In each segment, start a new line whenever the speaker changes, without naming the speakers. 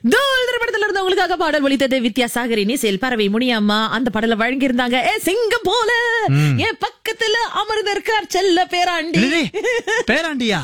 தோல் திரைப்படத்துல இருந்து உங்களுக்காக பாடல் ஒலித்தது வித்யாசாகரின் இசையில் பறவை முனியம்மா அந்த பாடல வழங்கியிருந்தாங்க ஏ சிங்கம் போல என் பக்கத்துல அமர்ந்து இருக்கார் செல்ல பேராண்டி
என்னது? பேராண்டியா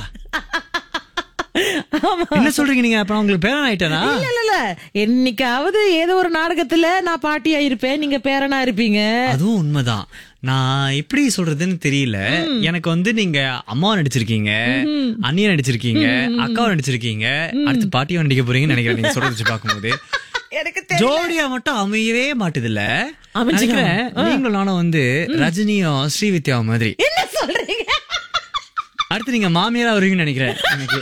ஆமா.
என்ன சொல்றீங்க நீங்க அப்புறம் உங்களுக்கு பேரன் ஆயிட்டானா
இல்ல இல்ல இல்ல என்னைக்காவது ஏதோ ஒரு நாடகத்துல நான் பாட்டியா இருப்பேன் நீங்க பேரனா இருப்பீங்க
அதுவும் உண்மைதான் நான் எப்படி சொல்றதுன்னு தெரியல எனக்கு வந்து நீங்க அம்மாவை நடிச்சிருக்கீங்க அண்ணியா நடிச்சிருக்கீங்க அக்காவை நடிச்சிருக்கீங்க அடுத்து பாட்டியும் நடிக்க போறீங்கன்னு நினைக்கிறேன் நீங்க சொல்றது வச்சு பார்க்கும்போது
எனக்கு
ஜோடியா மட்டும் அமையவே மாட்டுது இல்ல
அமைஞ்சுக்கலாம்.
நினைக்கிறேன் நீங்களும் நானும் வந்து ரஜினியும் ஸ்ரீவித்யாவும் மாதிரி
என்ன சொல்றீங்க
அடுத்து நீங்க மாமியாரா வருவீங்கன்னு நினைக்கிறேன் எனக்கு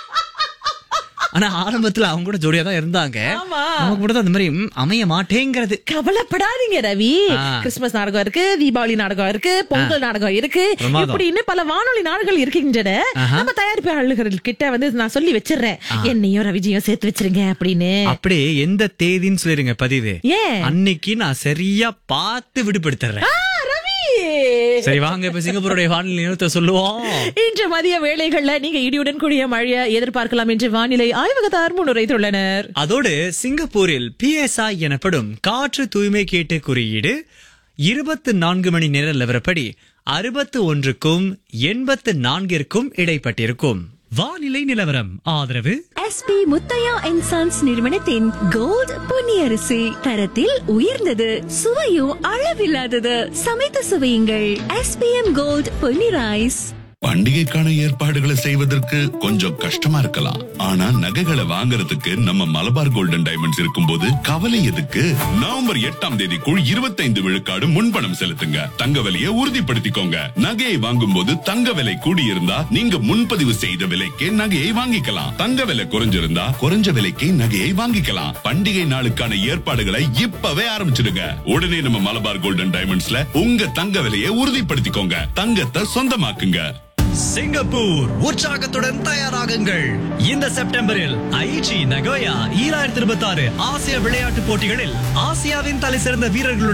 ஆனா ஆரம்பத்துல அவங்க கூட ஜோடியா தான் இருந்தாங்க
ஆமா.
நமக்கு மட்டும் தான் அந்த மாதிரி ம், அமைய மாட்டேங்கிறது
கவலைப்படாதீங்க ரவி
ஆ.
கிறிஸ்துமஸ் நாடகம் இருக்கு தீபாவளி நாடகம் இருக்கு பொங்கல் நாடகம் இருக்கு
பிரமாதம்.
இப்படின்னு பல வானொலி நாடுகள் இருக்கின்றன நம்ம தயாரிப்பாளர்கள் கிட்ட வந்து நான் சொல்லி வச்சிடுறேன் என்னையும் ரவிஜியும் சேர்த்து வச்சிருங்க அப்படின்னு
அப்படியே எந்த தேதின்னு சொல்லிருங்க பதிவு
ஏன்
அன்னைக்கு நான் சரியா பார்த்து விடுபடுத்துறேன்
ஆ, ரவி
சரி வாங்க இப்ப சிங்கப்பூருடைய வானிலை நிறுத்த சொல்லுவோம்
இன்று மதிய வேளைகள்ல நீங்க இடியுடன் கூடிய மழையை எதிர்பார்க்கலாம் என்று வானிலை ஆய்வகத்தார் முன்னுரைத்துள்ளனர்
அதோடு சிங்கப்பூரில் பிஎஸ்ஐ எனப்படும் காற்று தூய்மை கேட்டு குறியீடு இருபத்து நான்கு மணி நேர நிலவரப்படி அறுபத்து ஒன்றுக்கும் எண்பத்து நான்கிற்கும் இடைப்பட்டிருக்கும் வானிலை நிலவரம் ஆதரவு
எஸ்பி முத்தையா அண்ட் சன்ஸ் நிறுவனத்தின் கோல்ட் பொன்னியரிசி தரத்தில் உயர்ந்தது சுவையும் அளவில்லாதது சமைத்து சுவையுங்கள் எஸ்பிஎம் கோல்ட் பொன்னி ரைஸ்
பண்டிகைக்கான ஏற்பாடுகளை செய்வதற்கு கொஞ்சம் கஷ்டமா இருக்கலாம் ஆனா நகைகளை வாங்குறதுக்கு நம்ம மலபார் கோல்டன் டைமண்ட்ஸ் இருக்கும்போது கவலை எதுக்கு நவம்பர் எட்டாம் தேதிக்குள் இருபத்தைந்து விழுக்காடு முன்பணம் செலுத்துங்க தங்க விலையை உறுதிப்படுத்திக்கோங்க நகையை வாங்கும் போது தங்க விலை கூடியிருந்தா நீங்க முன்பதிவு செய்த விலைக்கே நகையை வாங்கிக்கலாம் தங்க விலை குறைஞ்சிருந்தா குறைஞ்ச விலைக்கு நகையை வாங்கிக்கலாம் பண்டிகை நாளுக்கான ஏற்பாடுகளை இப்பவே ஆரம்பிச்சிடுங்க உடனே நம்ம மலபார் கோல்டன் டைமண்ட்ஸ்ல உங்க தங்க விலையை உறுதிப்படுத்திக்கோங்க தங்கத்தை சொந்தமாக்குங்க
சிங்கப்பூர் உற்சாகத்துடன் தயாராகுங்கள் இந்த செப்டம்பரில் ஐச்சி நகோயா ஈராயிரத்தி இருபத்தி ஆறு ஆசிய விளையாட்டுப் போட்டிகளில் ஆசியாவின் தலை சிறந்த வீரர்களுடன்